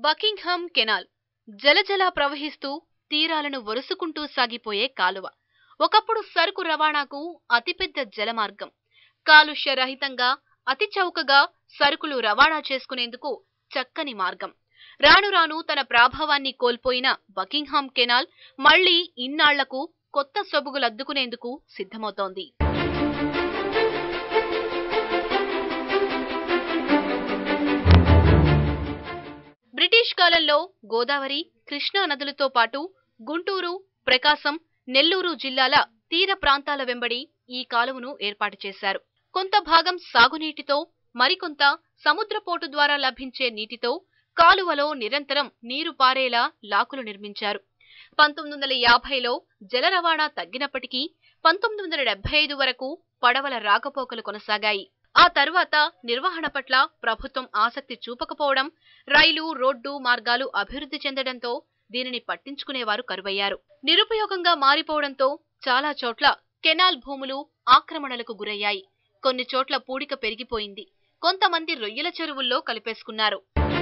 Buckingham canal జలజలా ప్రవహిస్తూ తీరాలను వరుసుకుంటూ సాగిపోయే కాలువ ఒకప్పుడు సరుకు రవాణాకు అతిపెద్ద జలమార్గం కాలుష్య రహితంగా అతి చౌకగా సరుకులు రవాణా చేసుకునేందుకు చక్కని మార్గం రాను రాను తన ప్రాభవాన్ని కోల్పోయిన బకింగ్హామ్ కెనాల్ మళ్లీ ఇన్నాళ్లకు కొత్త సొబుగులద్దుకునేందుకు సిద్ధమవుతోంది బ్రిటిష్ కాలంలో గోదావరి కృష్ణా నదులతో పాటు గుంటూరు ప్రకాశం నెల్లూరు జిల్లాల తీర ప్రాంతాల వెంబడి ఈ కాలువను ఏర్పాటు చేశారు కొంత భాగం సాగునీటితో మరికొంత సముద్రపోటు ద్వారా లభించే నీటితో కాలువలో నిరంతరం నీరు పారేలా లాకులు నిర్మించారు పంతొమ్మిది వందల యాభైలో జల రవాణా తగ్గినప్పటికీ పంతొమ్మిది వందల డెబ్బై ఐదు వరకు పడవల రాకపోకలు కొనసాగాయి ఆ తర్వాత నిర్వహణ పట్ల ప్రభుత్వం ఆసక్తి చూపకపోవడం రైలు రోడ్డు మార్గాలు అభివృద్ధి చెందడంతో దీనిని పట్టించుకునేవారు కరువయ్యారు నిరుపయోగంగా మారిపోవడంతో చాలా చోట్ల కెనాల్ భూములు ఆక్రమణలకు గురయ్యాయి కొన్ని చోట్ల పూడిక పెరిగిపోయింది కొంతమంది రొయ్యల చెరువుల్లో కలిపేసుకున్నారు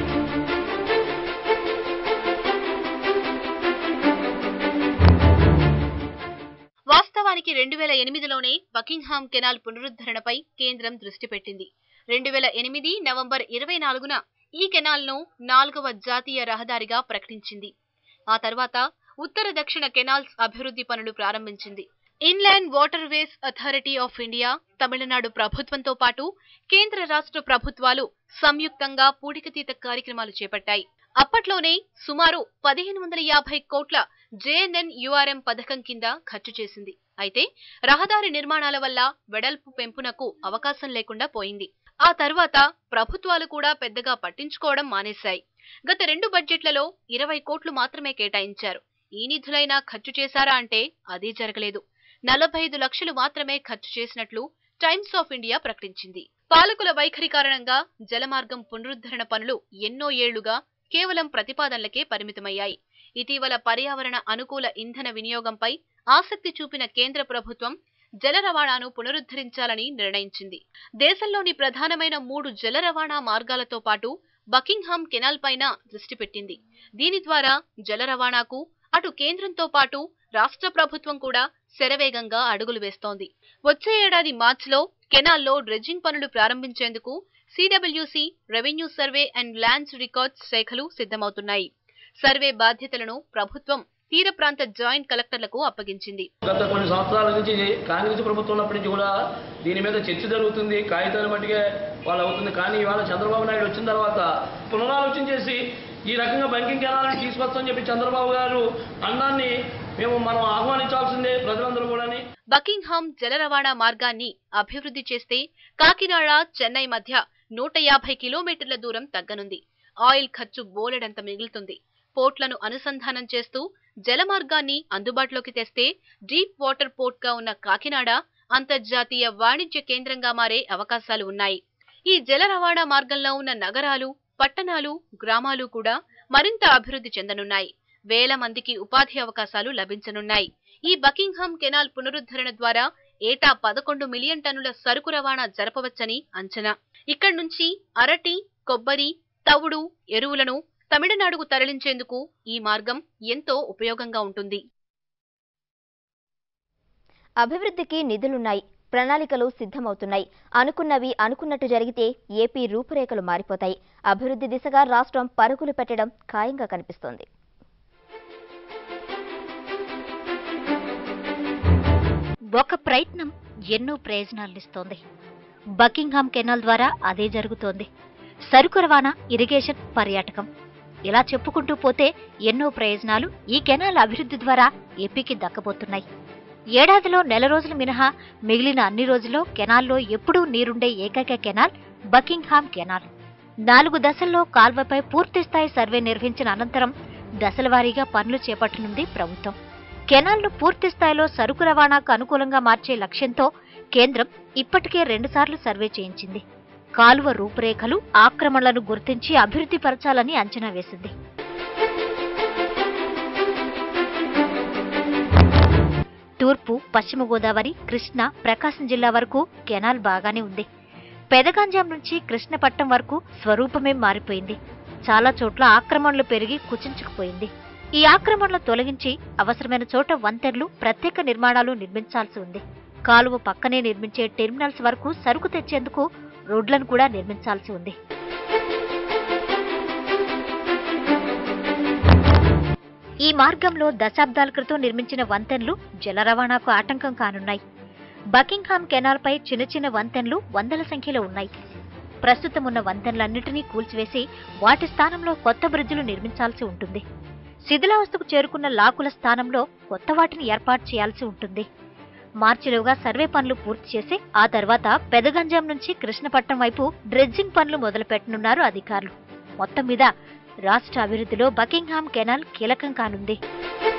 వాస్తవానికి రెండు వేల ఎనిమిదిలోనే బకింగ్హామ్ కెనాల్ పునరుద్ధరణపై కేంద్రం దృష్టి పెట్టింది రెండు వేల ఎనిమిది నవంబర్ ఇరవై నాలుగున ఈ కెనాల్ను నాలుగవ జాతీయ రహదారిగా ప్రకటించింది ఆ తర్వాత ఉత్తర దక్షిణ కెనాల్స్ అభివృద్ధి పనులు ప్రారంభించింది inland waterways authority of India Tamil Nadu ప్రభుత్వంతో పాటు కేంద్ర రాష్ట్ర ప్రభుత్వాలు సంయుక్తంగా పూడికతీత కార్యక్రమాలు చేపట్టాయి అప్పట్లోనే సుమారు పదిహేను వందల యాభై కోట్ల జేఎన్ఎన్ యుఆర్ఎం పథకం కింద ఖర్చు చేసింది అయితే రహదారి నిర్మాణాల వల్ల వెడల్పు పెంపునకు అవకాశం లేకుండా పోయింది ఆ తర్వాత ప్రభుత్వాలు కూడా పెద్దగా పట్టించుకోవడం మానేశాయి గత రెండు బడ్జెట్లలో ఇరవై కోట్లు మాత్రమే కేటాయించారు ఈ నిధులైనా ఖర్చు చేశారా అంటే అదీ జరగలేదు నలభై ఐదు లక్షలు మాత్రమే ఖర్చు చేసినట్లు టైమ్స్ ఆఫ్ ఇండియా ప్రకటించింది పాలకుల వైఖరి కారణంగా జలమార్గం పునరుద్ధరణ పనులు ఎన్నో ఏళ్లుగా కేవలం ప్రతిపాదనలకే పరిమితమయ్యాయి ఇటీవల పర్యావరణ అనుకూల ఇంధన వినియోగంపై ఆసక్తి చూపిన కేంద్ర ప్రభుత్వం జల రవాణాను పునరుద్ధరించాలని నిర్ణయించింది దేశంలోని ప్రధానమైన మూడు జల రవాణా మార్గాలతో పాటు బకింగ్హామ్ కెనాల్ పైన దృష్టి పెట్టింది దీని ద్వారా జల రవాణాకు అటు కేంద్రంతో పాటు రాష్ట్ర ప్రభుత్వం కూడా శరవేగంగా అడుగులు వేస్తోంది వచ్చే ఏడాది మార్చిలో కెనాల్లో డ్రెడ్జింగ్ పనులు ప్రారంభించేందుకు CWC revenue survey and lands records శాఖలు సిద్ధమవుతున్నాయి సర్వే బాధ్యతలను ప్రభుత్వం తీర ప్రాంత జాయింట్ కలెక్టర్లకు అప్పగించింది గత కొన్ని సంవత్సరాల నుంచి కాంగ్రెస్ ప్రభుత్వం ఉన్నప్పటి నుంచి కూడా దీని మీద చర్చ జరుగుతుంది కాగితాల మట్టుకే వాళ్ళు అవుతుంది కానీ ఇవాళ చంద్రబాబు నాయుడు వచ్చిన తర్వాత పునరాలోచన చేసి ఈ రకంగా బ్యాంకింగ్ కెనాలని తీసుకొస్తామని చెప్పి చంద్రబాబు గారు అన్నాన్ని మేము మనం ఆహ్వానించాల్సిందే ప్రజలందరూ కూడాని బకింగ్హామ్ జల రవాణా మార్గాన్ని అభివృద్ధి చేస్తే కాకినాడ చెన్నై మధ్య నూట యాభై కిలోమీటర్ల దూరం తగ్గనుంది ఆయిల్ ఖర్చు బోలెడంత మిగులుతుంది పోర్ట్లను అనుసంధానం చేస్తూ జల మార్గాన్ని అందుబాటులోకి తెస్తే డీప్ వాటర్ పోర్ట్ గా ఉన్న కాకినాడ అంతర్జాతీయ వాణిజ్య కేంద్రంగా మారే అవకాశాలు ఉన్నాయి ఈ జల రవాణా మార్గంలో ఉన్న నగరాలు పట్టణాలు గ్రామాలు కూడా మరింత అభివృద్ధి చెందనున్నాయి వేల మందికి ఉపాధి అవకాశాలు లభించనున్నాయి ఈ బకింగ్హామ్ కెనాల్ పునరుద్ధరణ ద్వారా ఏటా పదకొండు మిలియన్ టన్నుల సరుకు రవాణా జరపవచ్చని అంచనా ఇక్కడి నుంచి అరటి కొబ్బరి తవుడు ఎరువులను తమిళనాడుకు తరలించేందుకు ఈ మార్గం ఎంతో ఉపయోగంగా ఉంటుంది అభివృద్ధికి నిధులున్నాయి ప్రణాళికలు సిద్ధమవుతున్నాయి అనుకున్నవి అనుకున్నట్టు జరిగితే ఏపీ రూపురేఖలు మారిపోతాయి అభివృద్ధి దిశగా రాష్ట్రం పరుగులు పెట్టడం ఖాయంగా కనిపిస్తోంది ఒక ప్రయత్నం ఎన్నో ప్రయోజనాలనిస్తోంది బకింగ్హామ్ కెనాల్ ద్వారా అదే జరుగుతోంది సరుకు రవాణా ఇరిగేషన్ పర్యాటకం ఇలా చెప్పుకుంటూ పోతే ఎన్నో ప్రయోజనాలు ఈ కెనాల్ అభివృద్ధి ద్వారా ఏపీకి దక్కబోతున్నాయి ఏడాదిలో నెల రోజులు మినహా మిగిలిన అన్ని రోజుల్లో కెనాల్లో ఎప్పుడూ నీరుండే ఏకైక కెనాల్ బకింగ్హామ్ కెనాల్ నాలుగు దశల్లో కాల్వపై పూర్తిస్థాయి సర్వే నిర్వహించిన అనంతరం దశలవారీగా పనులు చేపట్టనుంది ప్రభుత్వం కెనాల్ను పూర్తి స్థాయిలో సరుకు రవాణాకు అనుకూలంగా మార్చే లక్ష్యంతో కేంద్రం ఇప్పటికే రెండుసార్లు సర్వే చేయించింది కాలువ రూపురేఖలు ఆక్రమణలను గుర్తించి అభివృద్ధి పరచాలని అంచనా వేసింది తూర్పు పశ్చిమ గోదావరి కృష్ణా ప్రకాశం జిల్లా వరకు కెనాల్ బాగానే ఉంది పెదగంజాం నుంచి కృష్ణపట్నం వరకు స్వరూపమే మారిపోయింది చాలా చోట్ల ఆక్రమణలు పెరిగి కుచించుకుపోయింది ఈ ఆక్రమణలు తొలగించి అవసరమైన చోట వంతెనలు ప్రత్యేక నిర్మాణాలు నిర్మించాల్సి ఉంది కాలువ పక్కనే నిర్మించే టెర్మినల్స్ వరకు సరుకు తెచ్చేందుకు రోడ్లను కూడా నిర్మించాల్సి ఉంది ఈ మార్గంలో దశాబ్దాల క్రితం నిర్మించిన వంతెనలు జల రవాణాకు ఆటంకం కానున్నాయి బకింగ్హామ్ కెనాల్ పై చిన్న చిన్న వంతెనలు వందల సంఖ్యలో ఉన్నాయి ప్రస్తుతం ఉన్న వంతెనలన్నిటినీ కూల్చివేసి వాటి స్థానంలో కొత్త బ్రిడ్జిలు నిర్మించాల్సి ఉంటుంది శిథిలావస్థకు చేరుకున్న లాకుల స్థానంలో కొత్త వాటిని ఏర్పాటు చేయాల్సి ఉంటుంది మార్చిలోగా సర్వే పనులు పూర్తి చేసి ఆ తర్వాత పెదగంజాం నుంచి కృష్ణపట్నం వైపు డ్రెడ్జింగ్ పనులు మొదలుపెట్టనున్నారు అధికారులు మొత్తం మీద రాష్ట్ర అభివృద్ధిలో బకింగ్హామ్ కెనాల్ కీలకం కానుంది